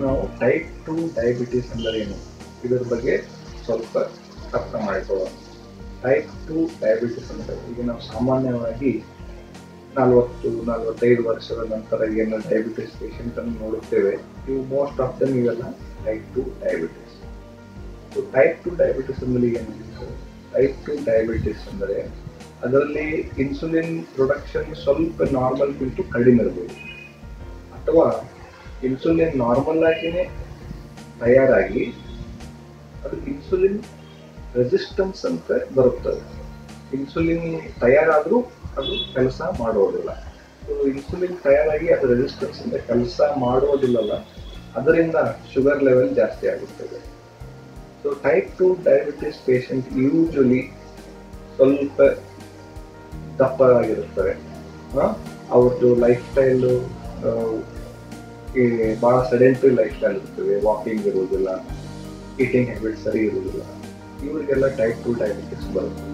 ನಾವು type two diabetes ಅಂದರೆ ಏನು ಇದ್ರ ಬಗ್ಗೆ ಸ್ವಲ್ಪ ಅರ್ಥ ಮಾಡಿಕೊಳ್ಳೋಣ ಟೈಪ್ ಟು ಡಯಾಬಿಟಿಸ್ ಅಂದರೆ ಈಗ ನಾವು ಸಾಮಾನ್ಯವಾಗಿ ನಲವತ್ತು ನಲವತ್ತೈದು ವರ್ಷದ ನಂತರ ಏನು ಡಯಾಬಿಟಿಸ್ ಪೇಷಂಟ್ ಅನ್ನು ನೋಡುತ್ತೇವೆ ಇವು ಮೋಸ್ಟ್ ಆಫ್ ದಮ್ ಇವೆಲ್ಲ type two diabetes so type two diabetes ಅಂದರೆ ಏನು ಟೈಪ್ ಟು ಡಯಾಬಿಟಿಸ್ ಅಂದರೆ ಅದರಲ್ಲಿ ಇನ್ಸುಲಿನ್ ಪ್ರೊಡಕ್ಷನ್ ಸ್ವಲ್ಪ ನಾರ್ಮಲ್ಗಿಂತ ಕಡಿಮೆ ಇರ್ಬೋದು ಅಥವಾ ಇನ್ಸುಲಿನ್ ನಾರ್ಮಲ್ ಆಗಿನೇ ತಯಾರಾಗಿ ಅದು ಇನ್ಸುಲಿನ್ ರೆಸಿಸ್ಟೆನ್ಸ್ ಅಂತ ಬರುತ್ತದೆ ಇನ್ಸುಲಿನ್ ತಯಾರಾದರೂ ಅದು ಕೆಲಸ ಮಾಡೋದಿಲ್ಲ ಸೊ ಇನ್ಸುಲಿನ್ ತಯಾರಾಗಿ ಅದು ರೆಸಿಸ್ಟೆನ್ಸ್ ಅಂತ ಕೆಲಸ ಮಾಡೋದಿಲ್ಲಲ್ಲ ಅದರಿಂದ ಶುಗರ್ ಲೆವೆಲ್ ಜಾಸ್ತಿ ಆಗುತ್ತದೆ so type two diabetes patient usually ಸ್ವಲ್ಪ ದಪ್ಪವಾಗಿರುತ್ತವೆ ಅವ್ರದ್ದು ಲೈಫ್ ಸ್ಟೈಲು ಈ ಭಾಳ ಸೆಡೆಂಟ್ರಿ ಲೈಫ್ ಸ್ಟೈಲ್ ಇರ್ತದೆ ವಾಕಿಂಗ್ ಇರುವುದಿಲ್ಲ ಈಟಿಂಗ್ ಹ್ಯಾಬಿಟ್ ಸರಿ ಇರುವುದಿಲ್ಲ ಇವರಿಗೆಲ್ಲ ಟೈಪ್ ಟು ಡಯಾಬಿಟಿಸ್ ಬರುತ್ತೆ